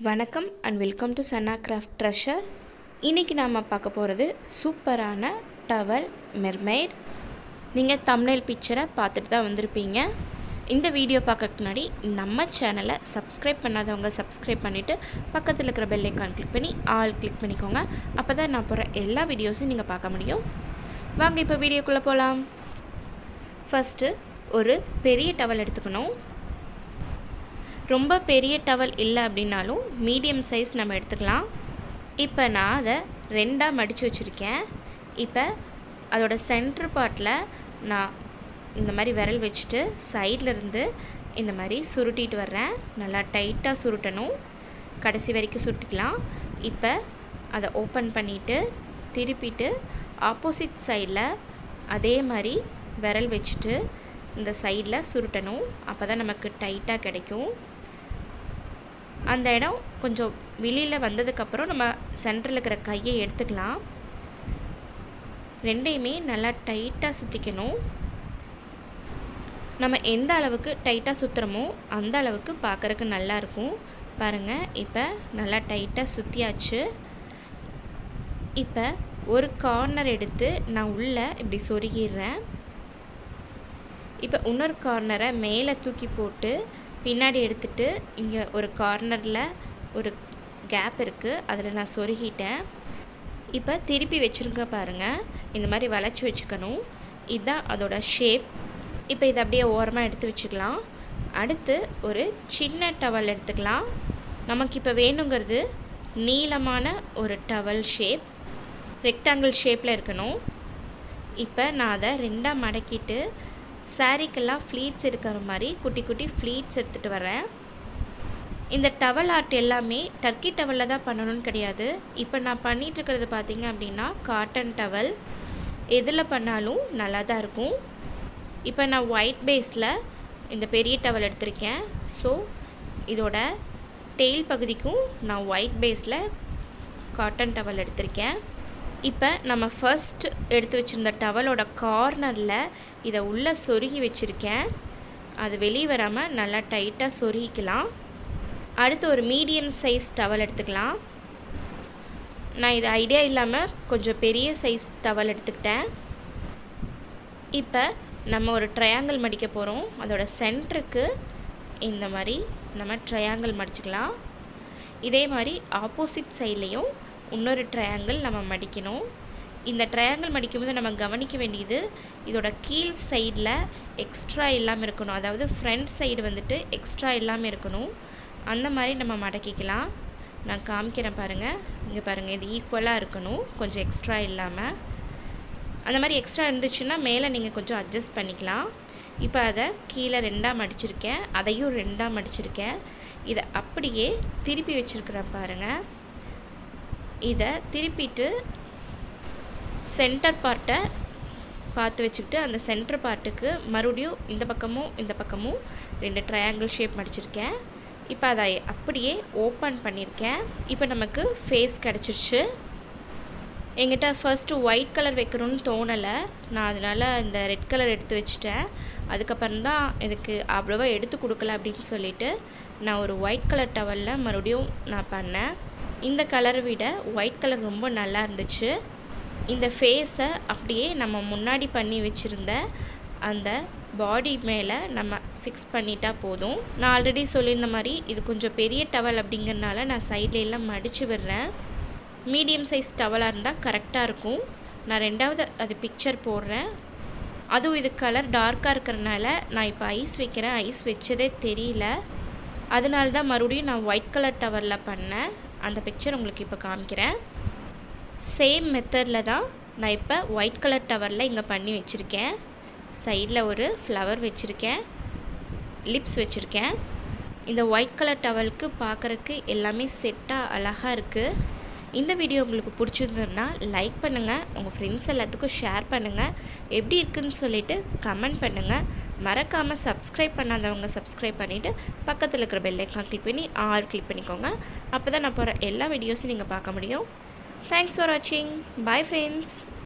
வணக்கம் and welcome to Channa craft treasure இன்றைக்கி நாம் பார்க்க போகிறது சூப்பரான டவல் மெர்மைட் நீங்கள் தம்னைல் பிக்சரை பார்த்துட்டு தான் வந்திருப்பீங்க இந்த வீடியோ பார்க்கறதுக்கு முன்னாடி நம்ம சேனலை சப்ஸ்கிரைப் பண்ணாதவங்க சப்ஸ்கிரைப் பண்ணிவிட்டு பக்கத்தில் இருக்கிற பெல் ஐக்கான் கிளிக் பண்ணி ஆல் கிளிக் பண்ணிக்கோங்க அப்போ தான் நான் போகிற எல்லா வீடியோஸும் நீங்கள் பார்க்க முடியும் வாங்க இப்போ வீடியோக்குள்ளே போகலாம் ஃபஸ்ட்டு ஒரு பெரிய டவல் எடுத்துக்கணும் ரொம்ப பெரிய டவல் இல்லை அப்படின்னாலும் மீடியம் சைஸ் நம்ம எடுத்துக்கலாம் இப்போ நான் அதை ரெண்டாக மடித்து வச்சுருக்கேன் இப்போ அதோட சென்டர் பார்ட்டில் நான் இந்த மாதிரி விரல் வச்சுட்டு சைடில் இருந்து இந்த மாதிரி சுருட்டிட்டு வர்றேன் நல்லா டைட்டாக சுருட்டணும் கடைசி வரைக்கும் சுருட்டிக்கலாம் இப்போ அதை ஓப்பன் பண்ணிவிட்டு திருப்பிட்டு ஆப்போசிட் சைடில் அதே மாதிரி விரல் வச்சுட்டு இந்த சைடில் சுருட்டணும் அப்போ தான் நமக்கு டைட்டாக கிடைக்கும் அந்த இடம் கொஞ்சம் வெளியில் வந்ததுக்கப்புறம் நம்ம சென்டரில் இருக்கிற கையை எடுத்துக்கலாம் ரெண்டையுமே நல்லா டைட்டாக சுற்றிக்கணும் நம்ம எந்த அளவுக்கு டைட்டாக சுற்றுறோமோ அந்த அளவுக்கு பார்க்குறக்கு நல்லாயிருக்கும் பாருங்கள் இப்போ நல்லா டைட்டாக சுற்றியாச்சு இப்போ ஒரு கார்னர் எடுத்து நான் உள்ளே இப்படி சொருகிடுறேன் இப்போ இன்னொரு கார்னரை மேலே தூக்கி போட்டு பின்னாடி எடுத்துட்டு இங்கே ஒரு கார்னரில் ஒரு கேப் இருக்குது அதில் நான் சொருகிட்டேன் இப்போ திருப்பி வச்சுருங்க பாருங்கள் இந்த மாதிரி வளைச்சி வச்சுக்கணும் இதுதான் அதோட ஷேப் இப்போ இதை அப்படியே ஓரமாக எடுத்து வச்சுக்கலாம் அடுத்து ஒரு சின்ன டவல் எடுத்துக்கலாம் நமக்கு இப்போ வேணுங்கிறது நீளமான ஒரு டவல் ஷேப் ரெக்டாங்கிள் ஷேப்பில் இருக்கணும் இப்போ நான் அதை ரெண்டாக மடக்கிட்டு சாரீக்கெல்லாம் ஃப்ளீட்ஸ் இருக்கிற மாதிரி குட்டி குட்டி ஃப்ளீட்ஸ் எடுத்துகிட்டு வரேன் இந்த டவல் ஆர்ட் எல்லாமே டர்க்கி டவலில் தான் பண்ணணும்னு கிடையாது இப்போ நான் பண்ணிகிட்ருக்கிறது பார்த்தீங்க அப்படின்னா காட்டன் டவல் எதில் பண்ணாலும் நல்லா தான் இருக்கும் இப்போ நான் ஒயிட் பேஸில் இந்த பெரிய டவல் எடுத்திருக்கேன் ஸோ இதோட டெயில் பகுதிக்கும் நான் ஒயிட் பேஸில் காட்டன் டவல் எடுத்திருக்கேன் இப்போ நம்ம ஃபர்ஸ்ட் எடுத்து வச்சுருந்த டவலோட கார்னரில் இதை உள்ளே சொருகி வச்சுருக்கேன் அது வெளியே வராமல் நல்லா டைட்டாக சொருகிக்கலாம் அடுத்து ஒரு மீடியம் சைஸ் டவல் எடுத்துக்கலாம் நான் இது ஐடியா இல்லாமல் கொஞ்சம் பெரிய சைஸ் டவல் எடுத்துக்கிட்டேன் இப்போ நம்ம ஒரு ட்ரையாங்கிள் மடிக்க போகிறோம் அதோட சென்டருக்கு இந்த மாதிரி நம்ம ட்ரையாங்கிள் மடிச்சுக்கலாம் இதே மாதிரி ஆப்போசிட் சைட்லேயும் இன்னொரு ட்ரையாங்கிள் நம்ம மடிக்கணும் இந்த ட்ரையாங்கிள் மடிக்கும்போது நம்ம கவனிக்க வேண்டியது இதோட கீழ் சைடில் எக்ஸ்ட்ரா இல்லாமல் இருக்கணும் அதாவது ஃப்ரண்ட் சைடு வந்துட்டு எக்ஸ்ட்ரா இல்லாமல் இருக்கணும் அந்த மாதிரி நம்ம மடக்கிக்கலாம் நான் காமிக்கிறேன் பாருங்கள் இங்கே பாருங்கள் இது ஈக்குவலாக இருக்கணும் கொஞ்சம் எக்ஸ்ட்ரா இல்லாமல் அந்த மாதிரி எக்ஸ்ட்ரா இருந்துச்சுன்னா மேலே நீங்கள் கொஞ்சம் அட்ஜஸ்ட் பண்ணிக்கலாம் இப்போ அதை கீழே ரெண்டாக மடிச்சிருக்கேன் அதையும் ரெண்டாக மடிச்சிருக்கேன் இதை அப்படியே திருப்பி வச்சுருக்குறேன் பாருங்கள் இதை திருப்பிட்டு சென்டர் பார்ட்டை பார்த்து வச்சுக்கிட்டு அந்த சென்டர் பார்ட்டுக்கு மறுபடியும் இந்த பக்கமும் இந்த பக்கமும் ரெண்டு ட்ரையாங்கிள் ஷேப் மடிச்சிருக்கேன் இப்போ அதை அப்படியே ஓப்பன் பண்ணியிருக்கேன் இப்போ நமக்கு ஃபேஸ் கிடச்சிருச்சு எங்கிட்ட ஃபர்ஸ்ட்டு ஒயிட் கலர் வைக்கணும்னு தோணலை நான் அதனால் இந்த ரெட் கலர் எடுத்து வச்சுட்டேன் அதுக்கப்புறம் தான் இதுக்கு அவ்வளோவா எடுத்து கொடுக்கல அப்படின்னு சொல்லிட்டு நான் ஒரு ஒயிட் கலர் டவலில் மறுபடியும் நான் பண்ணேன் இந்த கலரை விட ஒயிட் கலர் ரொம்ப நல்லா இருந்துச்சு இந்த ஃபேஸை அப்படியே நம்ம முன்னாடி பண்ணி வச்சுருந்த அந்த பாடி மேலே நம்ம ஃபிக்ஸ் பண்ணிட்டா போதும் நான் ஆல்ரெடி சொல்லியிருந்த மாதிரி இது கொஞ்சம் பெரிய டவல் அப்படிங்கிறனால நான் சைட்ல எல்லாம் மடித்து விடுறேன் மீடியம் சைஸ் டவலாக இருந்தால் கரெக்டாக இருக்கும் நான் ரெண்டாவது அது பிக்சர் போடுறேன் அதுவும் இது கலர் டார்க்காக இருக்கிறனால நான் இப்போ ஐஸ் வைக்கிறேன் ஐஸ் வச்சதே தெரியல அதனால தான் மறுபடியும் நான் ஒயிட் கலர் டவரில் பண்ணேன் அந்த பிக்சர் உங்களுக்கு இப்போ காமிக்கிறேன் சேம் மெத்தடில் தான் நான் இப்போ ஒயிட் கலர் டவரில் இங்கே பண்ணி வச்சுருக்கேன் சைடில் ஒரு ஃப்ளவர் வச்சுருக்கேன் லிப்ஸ் வச்சுருக்கேன் இந்த ஒயிட் கலர் டவலுக்கு பார்க்குறக்கு எல்லாமே செட்டாக அழகாக இருக்குது இந்த வீடியோ உங்களுக்கு பிடிச்சிருந்ததுன்னா லைக் பண்ணுங்கள் உங்கள் ஃப்ரெண்ட்ஸ் எல்லாத்துக்கும் ஷேர் பண்ணுங்கள் எப்படி இருக்குன்னு சொல்லிவிட்டு கமெண்ட் பண்ணுங்கள் மறக்காமல் சப்ஸ்கிரைப் பண்ணாதவங்க சப்ஸ்கிரைப் பண்ணிவிட்டு பக்கத்தில் இருக்கிற பெல்லைக்கான் கிளிக் பண்ணி ஆல் கிளிக் பண்ணிக்கோங்க அப்போ தான் நான் போகிற எல்லா வீடியோஸும் நீங்கள் பார்க்க முடியும் தேங்க்ஸ் ஃபார் வாட்சிங் பாய் ஃப்ரெண்ட்ஸ்